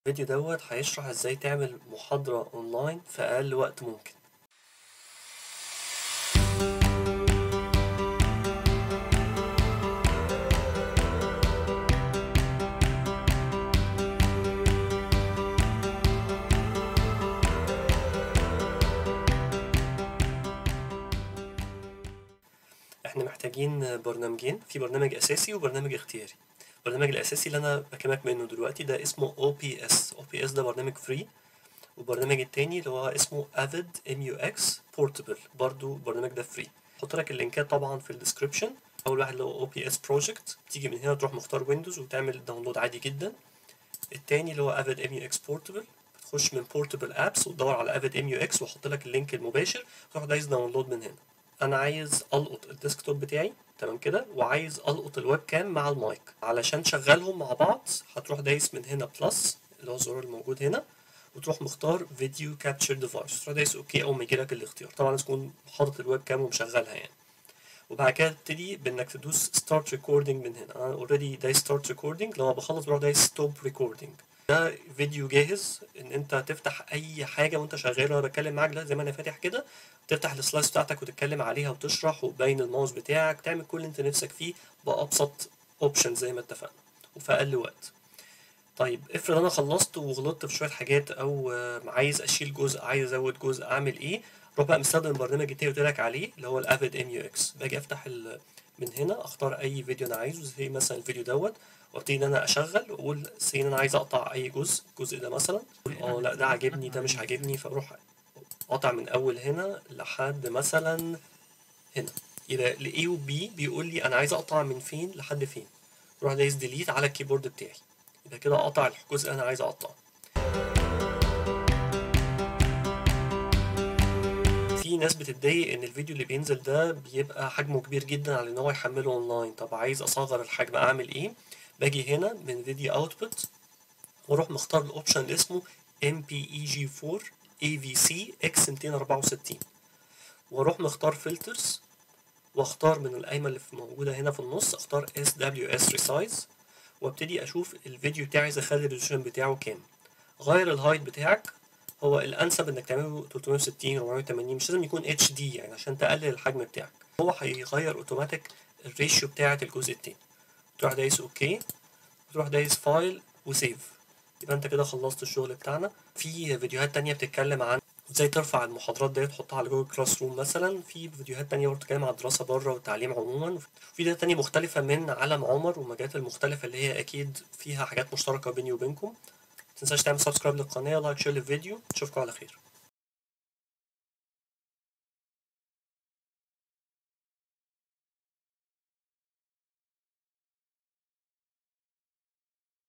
الفيديو دوت هيشرح ازاي تعمل محاضرة اونلاين في اقل وقت ممكن احنا محتاجين برنامجين في برنامج اساسي وبرنامج اختياري البرنامج الاساسي اللي انا بكلمك منه دلوقتي ده اسمه OPS OPS ده برنامج فري والبرنامج التاني اللي هو اسمه Avid MUX Portable برضو البرنامج ده فري هحط لك اللينكات طبعا في الديسكربشن اول واحد اللي هو OPS Project تيجي من هنا تروح مختار ويندوز وتعمل داونلود عادي جدا التاني اللي هو Avid MUX Portable بتخش من Portable Apps وتدور على Avid MUX واحط لك اللينك المباشر تروح دايس داونلود من هنا انا عايز القط الديسكتوب بتاعي تمام كده وعايز القط الويب كام مع المايك علشان شغلهم مع بعض هتروح دايس من هنا بلس اللي هو الزرار الموجود هنا وتروح مختار فيديو كابتشر ديفايس تروح دايس اوكي اول ما يجيلك الاختيار طبعا لازم تكون حاطط الويب كام ومشغلها يعني وبعد كده تبتدي بانك تدوس ستارت ريكوردنج من هنا انا اوريدي دايس ستارت ريكوردنج لما بخلص بروح دايس ستوب ريكوردنج ده فيديو جاهز ان انت تفتح اي حاجه وانت شغال وانا بتكلم معاك ده زي ما انا فاتح كده تفتح السلايس بتاعتك وتتكلم عليها وتشرح وتبين الماوس بتاعك تعمل كل اللي انت نفسك فيه بابسط اوبشن زي ما اتفقنا وفي اقل وقت طيب افرض انا خلصت وغلطت في شويه حاجات او عايز اشيل جزء عايز ازود جزء اعمل ايه روح بقى مستخدم البرنامج التاني قلت لك عليه اللي هو الافيد ام يو اكس باجي افتح من هنا اختار اي فيديو انا عايزه زي مثلا الفيديو دوت وابتدي ان انا اشغل واقول سي ان انا عايز اقطع اي جزء الجزء ده مثلا اه لا ده عاجبني ده مش عاجبني فاروح قاطع من اول هنا لحد مثلا هنا يبقى ل A و B بيقول لي انا عايز اقطع من فين لحد فين اروح دايس ديليت على الكيبورد بتاعي يبقى كده قطع الجزء اللي انا عايز اقطعه في ناس بتتضايق ان الفيديو اللي بينزل ده بيبقى حجمه كبير جدا على ان هو يحمله اونلاين طب عايز اصغر الحجم اعمل ايه باجي هنا من فيديو اوتبوت واروح مختار الاوبشن اللي اسمه MPEG4 AVC X 264 واروح مختار فلترز واختار من القايمة اللي موجودة هنا في النص اختار SWS Resize وابتدي اشوف الفيديو بتاعي عايز اخلي الريزولوشن بتاعه كام غير الهايت بتاعك هو الانسب انك تعمله 360 480 مش لازم يكون اتش دي يعني عشان تقلل الحجم بتاعك هو هيغير اوتوماتيك الريشيو بتاعه الجزء التاني تروح دايس اوكي تروح دايس فايل وسيف يبقى انت كده خلصت الشغل بتاعنا في فيديوهات تانية بتتكلم عن ازاي ترفع المحاضرات دي تحطها على جوجل كلاس روم مثلا في فيديوهات تانية برضه بتتكلم عن الدراسة بره والتعليم عموما في فيديوهات تانية مختلفة من عالم عمر والمجالات المختلفة اللي هي أكيد فيها حاجات مشتركة بيني وبينكم متنساش تعمل سبسكرايب للقناة لايك شير للفيديو نشوفكم على خير